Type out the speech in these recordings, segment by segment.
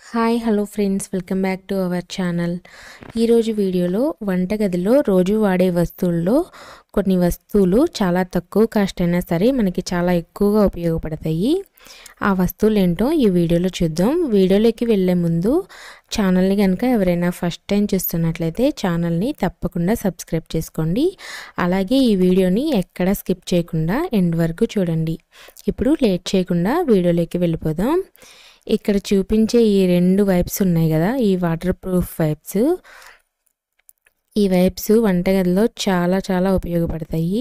hi hello friends welcome back to our channel ఈరోజు వీడియోలో వంటగదిలో రోజు వాడే వస్తువుల్లో కొన్ని వస్తువులు చాలా తక్కువ కాస్ట్ అయినా సరే మనకి చాలా ఎక్కువగా ఉపయోగపడతాయి ఆ వస్తువులు ఏంటో ఈ వీడియోలో చూద్దాం వీడియోలోకి వెళ్ళే ముందు ఛానల్ని కనుక ఎవరైనా ఫస్ట్ టైం చూస్తున్నట్లయితే ఛానల్ని తప్పకుండా సబ్స్క్రైబ్ చేసుకోండి అలాగే ఈ వీడియోని ఎక్కడ స్కిప్ చేయకుండా ఎండ్ వరకు చూడండి ఇప్పుడు లేట్ చేయకుండా వీడియోలోకి వెళ్ళిపోదాం ఇక్కడ చూపించే ఈ రెండు వైప్స్ ఉన్నాయి కదా ఈ వాటర్ ప్రూఫ్ వైప్స్ ఈ వైప్స్ వంటగదిలో చాలా చాలా ఉపయోగపడతాయి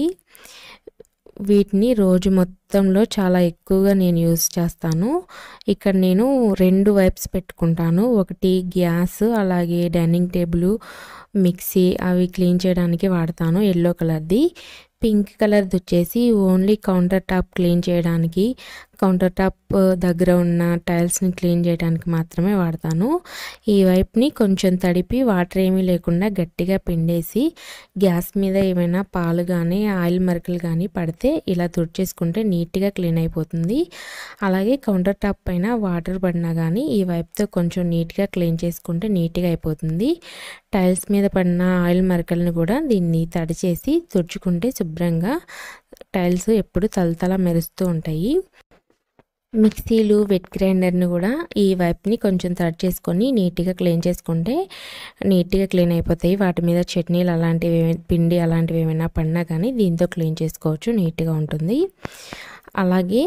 వీటిని రోజు మొత్తంలో చాలా ఎక్కువగా నేను యూస్ చేస్తాను ఇక్కడ నేను రెండు వైప్స్ పెట్టుకుంటాను ఒకటి గ్యాస్ అలాగే డైనింగ్ టేబుల్ మిక్సీ అవి క్లీన్ చేయడానికి వాడతాను ఎల్లో కలర్ది పింక్ కలర్ది వచ్చేసి ఓన్లీ కౌంటర్ టాప్ క్లీన్ చేయడానికి కౌంటర్ టాప్ దగ్గర ఉన్న టైల్స్ని క్లీన్ చేయడానికి మాత్రమే వాడతాను ఈ వైప్ని కొంచెం తడిపి వాటర్ ఏమీ లేకుండా గట్టిగా పిండేసి గ్యాస్ మీద ఏమైనా పాలు కానీ ఆయిల్ మరకలు కానీ పడితే ఇలా తుడిచేసుకుంటే నీట్గా క్లీన్ అయిపోతుంది అలాగే కౌంటర్ టాప్ పైన వాటర్ పడినా కానీ ఈ వైప్తో కొంచెం నీట్గా క్లీన్ చేసుకుంటే నీట్గా అయిపోతుంది టైల్స్ మీద పడిన ఆయిల్ మరకలను కూడా దీన్ని తడిచేసి తుడుచుకుంటే శుభ్రంగా టైల్స్ ఎప్పుడు తలతల మెరుస్తూ ఉంటాయి మిక్సీలు వెట్ గ్రైండర్ని కూడా ఈ వైప్ని కొంచెం తడి చేసుకొని నీట్గా క్లీన్ చేసుకుంటే నీట్గా క్లీన్ అయిపోతాయి వాటి మీద చట్నీలు అలాంటివి పిండి అలాంటివి ఏమైనా పడినా కానీ దీంతో క్లీన్ చేసుకోవచ్చు నీట్గా ఉంటుంది అలాగే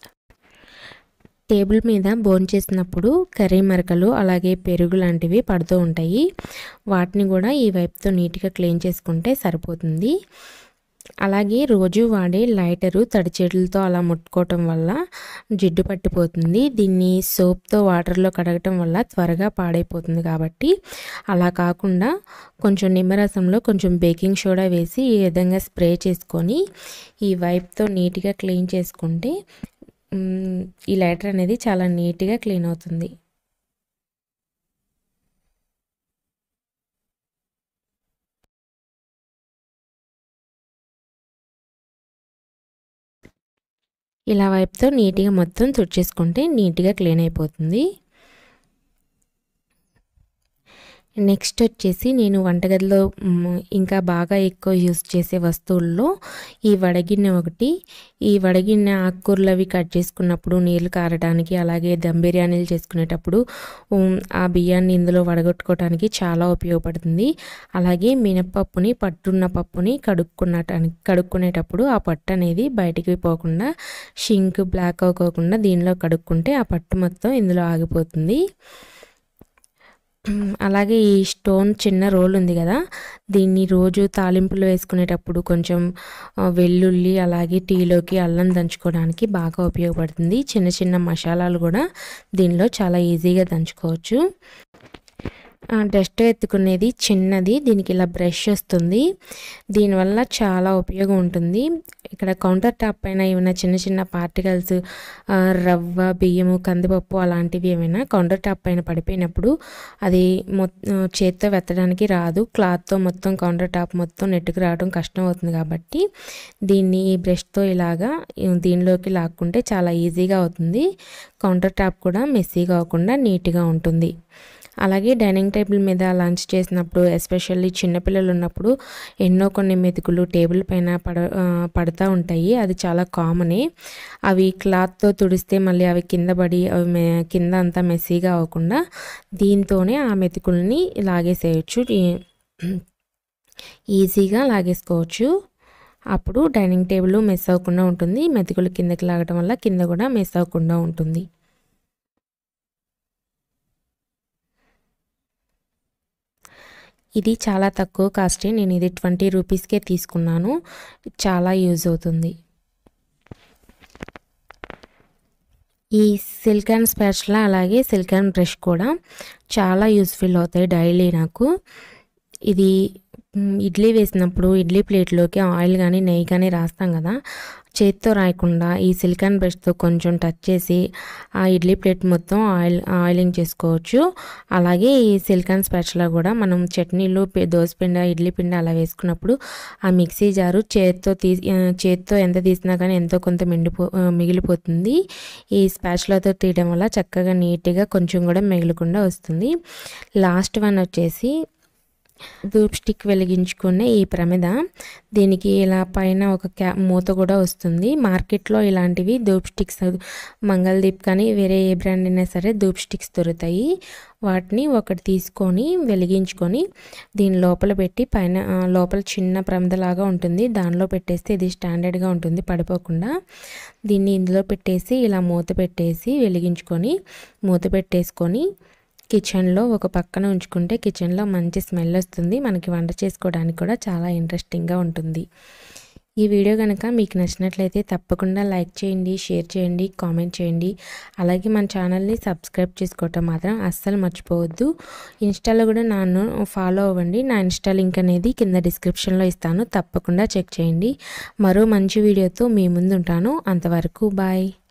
టేబుల్ మీద బోన్ చేసినప్పుడు కర్రీ మరకలు అలాగే పెరుగు లాంటివి పడుతూ ఉంటాయి వాటిని కూడా ఈ వైపుతో నీట్గా క్లీన్ చేసుకుంటే సరిపోతుంది అలాగే రోజు వాడే లైటరు తడి చేతులతో అలా ముట్టుకోవటం వల్ల జిడ్డు పట్టిపోతుంది దీన్ని సోప్తో వాటర్లో కడగటం వల్ల త్వరగా పాడైపోతుంది కాబట్టి అలా కాకుండా కొంచెం నిమ్మరసంలో కొంచెం బేకింగ్ సోడా వేసి ఈ విధంగా స్ప్రే చేసుకొని ఈ వైప్తో నీట్గా క్లీన్ చేసుకుంటే ఈ లైటర్ అనేది చాలా నీట్గా క్లీన్ అవుతుంది ఇలా వైపుతో నీట్గా మొత్తం తుడిచేసుకుంటే నీట్గా క్లీన్ అయిపోతుంది నెక్స్ట్ వచ్చేసి నేను వంటగదిలో ఇంకా బాగా ఎక్కువ యూస్ చేసే వస్తువుల్లో ఈ వడగిన్నె ఒకటి ఈ వడగిన్నె ఆకుకూరలు అవి కట్ చేసుకున్నప్పుడు నీళ్ళు కారడానికి అలాగే దమ్ బిర్యానీలు చేసుకునేటప్పుడు ఆ బియ్యాన్ని ఇందులో వడగొట్టుకోవడానికి చాలా ఉపయోగపడుతుంది అలాగే మినపప్పుని పట్టున్న పప్పుని కడుక్కునటానికి కడుక్కునేటప్పుడు ఆ పట్టు అనేది బయటికి పోకుండా షింక్ బ్లాక్ అవ్వకోకుండా దీనిలో కడుక్కుంటే ఆ పట్టు మొత్తం ఇందులో ఆగిపోతుంది అలాగే ఈ స్టోన్ చిన్న రోల్ ఉంది కదా దీన్ని రోజు తాలింపులు వేసుకునేటప్పుడు కొంచెం వెల్లుల్లి అలాగే టీలోకి అల్లం దంచుకోవడానికి బాగా ఉపయోగపడుతుంది చిన్న చిన్న మసాలాలు కూడా దీనిలో చాలా ఈజీగా దంచుకోవచ్చు డస్ట్ ఎత్తుకునేది చిన్నది దీనికి ఇలా బ్రష్ వస్తుంది దీనివల్ల చాలా ఉపయోగం ఉంటుంది ఇక్కడ కౌంటర్ టాప్ పైన ఏమైనా చిన్న చిన్న పార్టికల్స్ రవ్వ బియ్యము కందిపప్పు అలాంటివి ఏమైనా కౌంటర్ టాప్ పైన పడిపోయినప్పుడు అది చేత్తో వెత్తడానికి రాదు క్లాత్తో మొత్తం కౌంటర్ టాప్ మొత్తం నెట్టుకు రావడం కష్టం అవుతుంది కాబట్టి దీన్ని ఈ బ్రష్తో ఇలాగా దీనిలోకి లాక్కుంటే చాలా ఈజీగా అవుతుంది కౌంటర్ టాప్ కూడా మెస్సీగా అవ్వకుండా నీట్గా ఉంటుంది అలాగే డైనింగ్ టేబుల్ మీద లంచ్ చేసినప్పుడు ఎస్పెషల్లీ చిన్నపిల్లలు ఉన్నప్పుడు ఎన్నో కొన్ని మెతుకులు టేబుల్ పైన పడ పడుతూ ఉంటాయి అది చాలా కామనే అవి క్లాత్తో తుడిస్తే మళ్ళీ అవి కింద పడి అవి కింద అంతా మెస్సీగా అవ్వకుండా దీంతోనే ఆ మెతుకుల్ని లాగేసేయచ్చు ఈజీగా లాగేసుకోవచ్చు అప్పుడు డైనింగ్ టేబుల్ మెస్ అవ్వకుండా ఉంటుంది మెతుకులు కిందకి లాగడం వల్ల కింద కూడా మెస్ అవ్వకుండా ఉంటుంది ఇది చాలా తక్కువ కాస్టే నేను ఇది ట్వంటీ రూపీస్కే తీసుకున్నాను చాలా యూజ్ అవుతుంది ఈ సిల్కాన్ స్పాచ్లా అలాగే సిల్కాన్ బ్రష్ కూడా చాలా యూస్ఫుల్ అవుతాయి డైలీ నాకు ఇది మ్, ఇడ్లీ వేసినప్పుడు ఇడ్లీ ప్లేట్లోకి ఆయిల్ కానీ నెయ్యి కానీ రాస్తాం కదా చేతితో రాయకుండా ఈ సిలికాన్ బ్రష్తో కొంచెం టచ్ చేసి ఆ ఇడ్లీ ప్లేట్ మొత్తం ఆయిల్ ఆయిలింగ్ చేసుకోవచ్చు అలాగే ఈ సిలికాన్ స్పాచ్లో కూడా మనం చట్నీలు పి- దోసపిండి ఇడ్లీ పిండి అలా వేసుకున్నప్పుడు ఆ మిక్సీ జారు చేతితో తీ ఆ, చేతితో ఎంత తీసినా కానీ ఎంతో కొంత మిండిపో ఆ, మిగిలిపోతుంది ఈ స్పాచ్లతో తీయడం వల్ల చక్కగా నీట్గా కొంచెం కూడా మిగలకుండా వస్తుంది లాస్ట్ వన్ వచ్చేసి ధూప్ స్టిక్ వెలిగించుకునే ఈ ప్రమిద దీనికి ఇలా పైన ఒక క్యా మూత కూడా వస్తుంది మార్కెట్లో ఇలాంటివి ధూప్ స్టిక్స్ మంగళదీప్ కానీ వేరే ఏ బ్రాండ్ అయినా సరే ధూప్ స్టిక్స్ దొరుకుతాయి వాటిని ఒకటి తీసుకొని వెలిగించుకొని దీని లోపల పెట్టి పైన ఆ, లోపల చిన్న ప్రమిదలాగా ఉంటుంది దానిలో పెట్టేస్తే ఇది స్టాండర్డ్గా ఉంటుంది పడిపోకుండా దీన్ని ఇందులో పెట్టేసి ఇలా మూత పెట్టేసి వెలిగించుకొని మూత పెట్టేసుకొని కిచెన్లో ఒక పక్కన ఉంచుకుంటే కిచెన్లో మంచి స్మెల్ వస్తుంది మనకి వంట చేసుకోవడానికి కూడా చాలా ఇంట్రెస్టింగ్గా ఉంటుంది ఈ వీడియో కనుక మీకు నచ్చినట్లయితే తప్పకుండా లైక్ చేయండి షేర్ చేయండి కామెంట్ చేయండి అలాగే మన ఛానల్ని సబ్స్క్రైబ్ చేసుకోవటం మాత్రం అస్సలు మర్చిపోవద్దు ఇన్స్టాలో కూడా నన్ను ఫాలో అవ్వండి నా ఇన్స్టా లింక్ అనేది కింద డిస్క్రిప్షన్లో ఇస్తాను తప్పకుండా చెక్ చేయండి మరో మంచి వీడియోతో మీ ముందు ఉంటాను అంతవరకు బాయ్